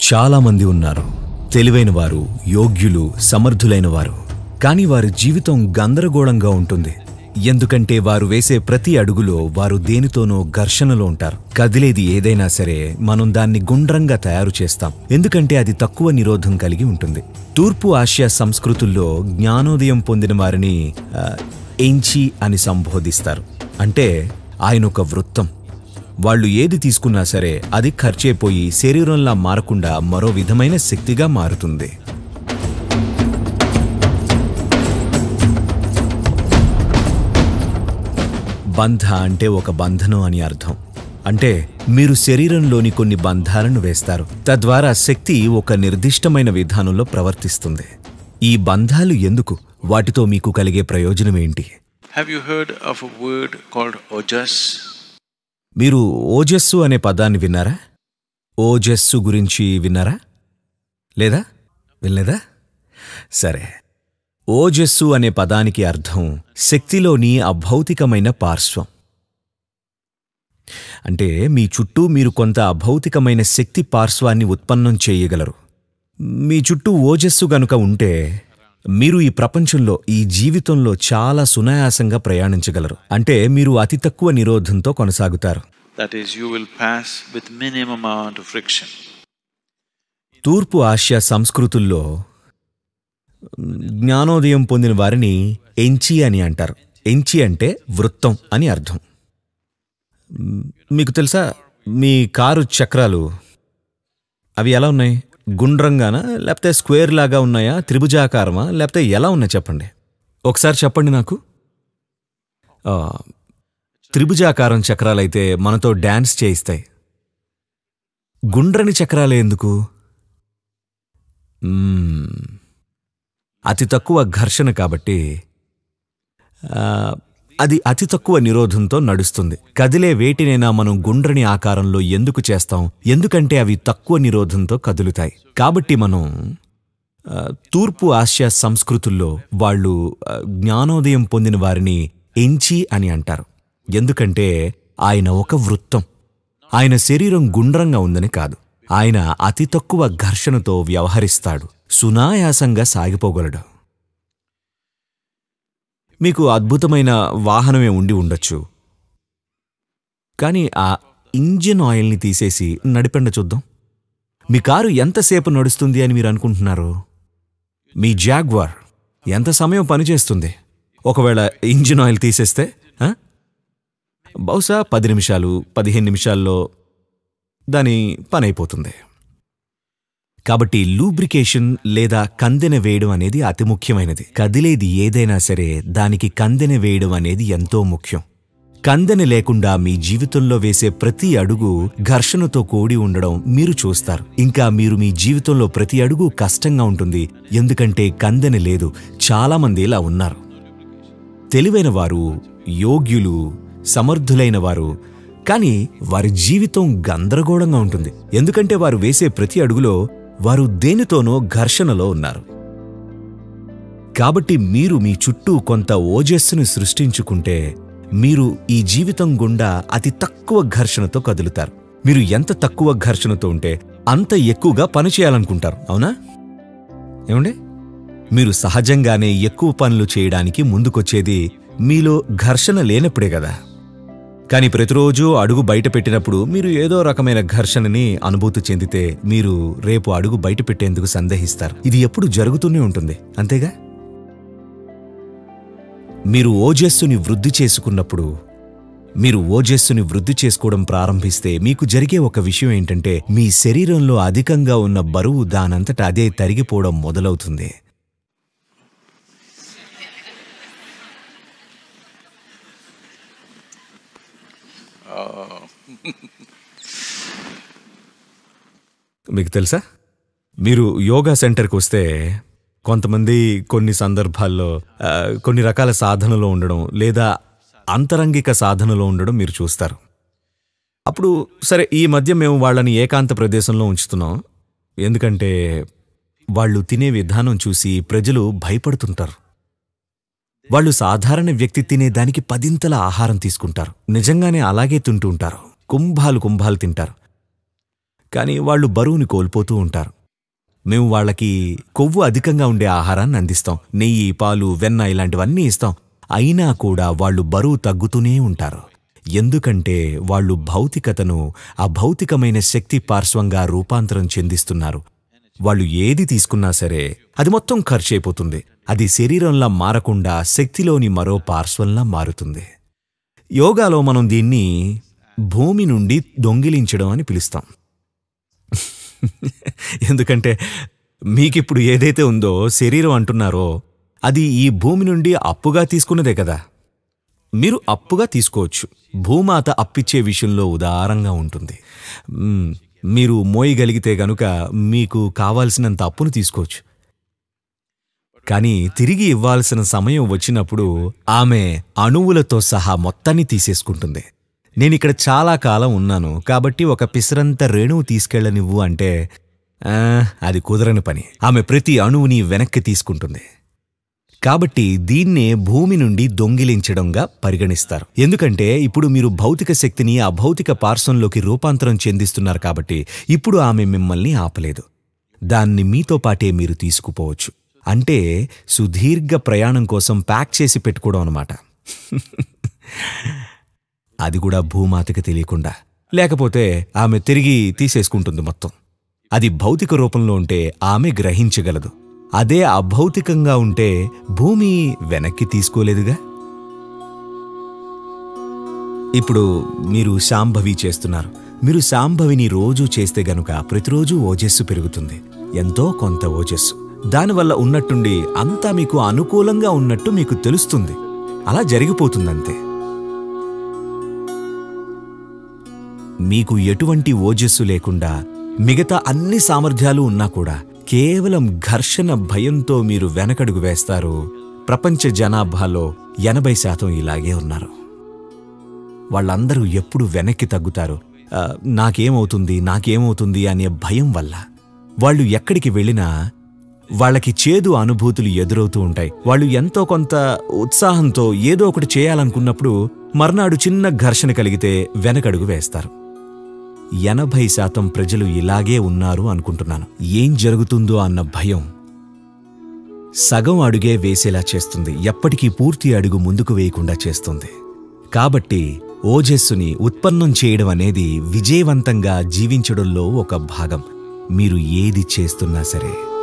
చాలామంది ఉన్నారు తెలివైన వారు యోగ్యులు సమర్థులైన వారు కానీ వారి జీవితం గందరగోళంగా ఉంటుంది ఎందుకంటే వారు వేసే ప్రతి అడుగులో వారు దేనితోనో ఘర్షణలో ఉంటారు కదిలేది ఏదైనా సరే మనం దాన్ని గుండ్రంగా తయారు చేస్తాం ఎందుకంటే అది తక్కువ నిరోధం కలిగి ఉంటుంది తూర్పు ఆసియా సంస్కృతుల్లో జ్ఞానోదయం పొందిన వారిని ఆ, ఎంచి అని సంబోధిస్తారు అంటే ఆయన ఒక వృత్తం వాళ్ళు ఏది తీసుకున్నా సరే అది ఖర్చైపోయి శరీరంలా మారకుండా మరో విధమైన శక్తిగా మారుతుంది బంధ అంటే ఒక బంధనం అని అర్థం అంటే మీరు శరీరంలోని కొన్ని బంధాలను వేస్తారు తద్వారా శక్తి ఒక నిర్దిష్టమైన విధానంలో ప్రవర్తిస్తుంది ఈ బంధాలు ఎందుకు వాటితో మీకు కలిగే ప్రయోజనం ఏంటి Have you heard of a word called ojas? మీరు ఓజస్సు అనే పదాన్ని విన్నారా ఓజస్సు గురించి విన్నారా లేదా వినలేదా సరే ఓజస్సు అనే పదానికి అర్థం శక్తిలోని అభౌతికమైన పార్శ్వం అంటే మీ చుట్టూ మీరు కొంత అభౌతికమైన శక్తి పార్శ్వాన్ని ఉత్పన్నం చేయగలరు మీ చుట్టూ ఓజస్సు గనుక ఉంటే మీరు ఈ ప్రపంచంలో ఈ జీవితంలో చాలా సునాయాసంగా ప్రయాణించగలరు అంటే మీరు అతి తక్కువ నిరోధంతో కొనసాగుతారు That is, you will pass with minimum amount of friction. తూర్పు ఆసియా సంస్కృతుల్లో మ్, జ్ఞానోదయం పొందిన వారిని ఎంచి అని అంటారు ఎంచి అంటే వృత్తం అని అర్థం మ్, మీకు తెలుసా మీ కారు చక్రాలు అవి ఎలా ఉన్నాయి గుండ్రంగానా లేకపోతే స్క్వేర్ లాగా ఉన్నాయా త్రిభుజాకారమా లేకపోతే ఎలా ఉన్నాయి చెప్పండి ఒకసారి చెప్పండి నాకు ఆ, త్రిభుజాకారం చక్రాలైతే మనతో డ్యాన్స్ చేయిస్తాయి గుండ్రని చక్రాలే ఎందుకు మ్మ్. అతి తక్కువ ఘర్షణ కాబట్టి ఆ, అది అతి తక్కువ నిరోధంతో నడుస్తుంది కదిలే వేటినైనా మనం గుండ్రని ఆకారంలో ఎందుకు చేస్తాం ఎందుకంటే అవి తక్కువ నిరోధంతో కదులుతాయి కాబట్టి మనం ఆ, తూర్పు ఆసియా సంస్కృతుల్లో వాళ్ళు ఆ, జ్ఞానోదయం పొందిన వారిని ఎంచి అని అంటారు ఎందుకంటే ఆయన ఒక వృత్తం ఆయన శరీరం గుండ్రంగా ఉందని కాదు ఆయన అతి తక్కువ ఘర్షణతో వ్యవహరిస్తాడు సునాయాసంగా సాగిపోగలడు మీకు అద్భుతమైన వాహనమే ఉండి ఉండొచ్చు కానీ ఆ ఇంజిన్ ఆయిల్ని తీసేసి నడిపెండ చూద్దాం మీ కారు ఎంతసేపు నడుస్తుంది అని మీరు అనుకుంటున్నారు మీ జాగ్వార్ ఎంత సమయం పనిచేస్తుంది ఒకవేళ ఇంజిన్ ఆయిల్ తీసేస్తే ఆ? బహుశా పది నిమిషాలు పదిహేను నిమిషాల్లో దాని పని అయిపోతుంది కాబట్టి లూబ్రికేషన్ లేదా కందెన వేయడం అనేది అతి ముఖ్యమైనది కదిలేది ఏదైనా సరే దానికి కందెన వేయడం అనేది ఎంతో ముఖ్యం కందెన లేకుండా మీ జీవితంలో వేసే ప్రతి అడుగు ఘర్షణతో కూడి ఉండడం మీరు చూస్తారు ఇంకా మీరు మీ జీవితంలో ప్రతి అడుగు కష్టంగా ఉంటుంది ఎందుకంటే కందెన లేదు చాలామంది ఇలా ఉన్నారు తెలివైన వారు యోగ్యులు సమర్థులైన వారు కానీ వారి జీవితం గందరగోళంగా ఉంటుంది ఎందుకంటే వారు వేసే ప్రతి అడుగులో వారు దేనితోనో ఘర్షణలో ఉన్నారు కాబట్టి మీరు మీ చుట్టూ కొంత ఓజస్సును సృష్టించుకుంటే మీరు ఈ జీవితం గుండా అతి తక్కువ ఘర్షణతో కదులుతారు మీరు ఎంత తక్కువ ఘర్షణతో ఉంటే అంత ఎక్కువగా పని చేయాలనుకుంటారు అవునా ఏమండి మీరు సహజంగానే ఎక్కువ పనులు చేయడానికి ముందుకొచ్చేది మీలో ఘర్షణ లేనప్పుడే కదా కానీ ప్రతిరోజు అడుగు బయట పెట్టినప్పుడు మీరు ఏదో రకమైన ఘర్షణని అనుభూతి చెందితే మీరు రేపు అడుగు బయట పెట్టేందుకు సందేహిస్తారు ఇది ఎప్పుడు జరుగుతూనే ఉంటుంది అంతేగా మీరు ఓజస్సుని వృద్ధి చేసుకున్నప్పుడు మీరు ఓజస్సుని వృద్ధి చేసుకోవడం ప్రారంభిస్తే మీకు జరిగే ఒక విషయం ఏంటంటే మీ శరీరంలో అధికంగా ఉన్న బరువు దానంతట అదే తరిగిపోవడం మొదలవుతుంది మీకు తెలుసా మీరు యోగా సెంటర్కి వస్తే కొంతమంది కొన్ని సందర్భాల్లో ఆ, కొన్ని రకాల సాధనలో ఉండడం లేదా అంతరంగిక సాధనలో ఉండడం మీరు చూస్తారు అప్పుడు సరే ఈ మధ్య మేము వాళ్ళని ఏకాంత ప్రదేశంలో ఉంచుతున్నాం ఎందుకంటే వాళ్ళు తినే విధానం చూసి ప్రజలు భయపడుతుంటారు వాళ్ళు సాధారణ వ్యక్తి తినే దానికి పదింతల ఆహారం తీసుకుంటారు నిజంగానే అలాగే తింటూ ఉంటారు కుంభాలు కుంభాలు తింటారు కానీ వాళ్ళు బరువుని కోల్పోతూ ఉంటారు మేము వాళ్ళకి కొవ్వు అధికంగా ఉండే ఆహారాన్ని అందిస్తాం నెయ్యి పాలు వెన్న ఇలాంటివన్నీ ఇస్తాం అయినా కూడా వాళ్ళు బరువు తగ్గుతూనే ఉంటారు ఎందుకంటే వాళ్ళు భౌతికతను అభౌతికమైన శక్తి పార్శ్వంగా రూపాంతరం చెందిస్తున్నారు వాళ్ళు ఏది తీసుకున్నా సరే అది మొత్తం ఖర్చయిపోతుంది అది శరీరంలా మారకుండా శక్తిలోని మరో పార్శ్వంలా మారుతుంది యోగాలో మనం దీన్ని భూమి నుండి దొంగిలించడం అని పిలుస్తాం ఎందుకంటే మీకిప్పుడు ఏదైతే ఉందో శరీరం అంటున్నారో అది ఈ భూమి నుండి అప్పుగా తీసుకున్నదే కదా మీరు అప్పుగా తీసుకోవచ్చు భూమాత అప్పిచ్చే విషయంలో ఉదారంగా ఉంటుంది మ్మ్, మీరు మోయగలిగితే గనుక మీకు కావాల్సినంత అప్పును తీసుకోవచ్చు కానీ తిరిగి ఇవ్వాల్సిన సమయం వచ్చినప్పుడు ఆమె అణువులతో సహా మొత్తాన్ని తీసేసుకుంటుంది నేనిక్కడ చాలా కాలం ఉన్నాను కాబట్టి ఒక పిసరంత రేణువు తీసుకెళ్ళనివ్వు అంటే ఆ, అది కుదరని పని ఆమె ప్రతి అణువుని వెనక్కి తీసుకుంటుంది కాబట్టి దీన్నే భూమి నుండి దొంగిలించడంగా పరిగణిస్తారు ఎందుకంటే ఇప్పుడు మీరు భౌతిక శక్తిని అభౌతిక పార్శ్వంలోకి రూపాంతరం చెందిస్తున్నారు కాబట్టి ఇప్పుడు ఆమె మిమ్మల్ని ఆపలేదు దాన్ని మీతో పాటే మీరు తీసుకుపోవచ్చు అంటే సుదీర్ఘ ప్రయాణం కోసం ప్యాక్ చేసి పెట్టుకోవడం అనమాట అది కూడా భూమాతకి తెలియకుండా లేకపోతే ఆమె తిరిగి తీసేసుకుంటుంది మొత్తం అది భౌతిక రూపంలో ఉంటే ఆమె గ్రహించగలదు అదే అభౌతికంగా ఉంటే భూమి వెనక్కి తీసుకోలేదుగా ఇప్పుడు మీరు శాంభవి చేస్తున్నారు మీరు శాంభవిని రోజూ చేస్తే గనుక ప్రతిరోజు ఓజస్సు పెరుగుతుంది ఎంతో కొంత ఓజస్సు దానివల్ల ఉన్నట్టుండి అంతా మీకు అనుకూలంగా ఉన్నట్టు మీకు తెలుస్తుంది అలా జరిగిపోతుందంతే మీకు ఎటువంటి ఓజస్సు లేకుండా మిగతా అన్ని సామర్థ్యాలు ఉన్నా కూడా కేవలం ఘర్షణ భయంతో మీరు వెనకడుగు వేస్తారు ప్రపంచ జనాభాలో ఎనభై శాతం ఇలాగే ఉన్నారు వాళ్ళందరూ ఎప్పుడు వెనక్కి తగ్గుతారు ఆ, నాకేమవుతుంది నాకేమవుతుంది అనే భయం వల్ల వాళ్ళు ఎక్కడికి వెళ్ళినా వాళ్ళకి చేదు అనుభూతులు ఎదురవుతూ ఉంటాయి వాళ్ళు ఎంతో కొంత ఉత్సాహంతో ఏదో ఒకటి చేయాలనుకున్నప్పుడు మర్నాడు చిన్న ఘర్షణ కలిగితే వెనకడుగు వేస్తారు ఎనభై శాతం ప్రజలు ఇలాగే ఉన్నారు అనుకుంటున్నాను ఏం జరుగుతుందో అన్న భయం సగం అడుగే వేసేలా చేస్తుంది ఎప్పటికీ పూర్తి అడుగు ముందుకు వేయకుండా చేస్తుంది కాబట్టి ఓజస్సుని ఉత్పన్నం చేయడం అనేది విజయవంతంగా జీవించడంలో ఒక భాగం మీరు ఏది చేస్తున్నా సరే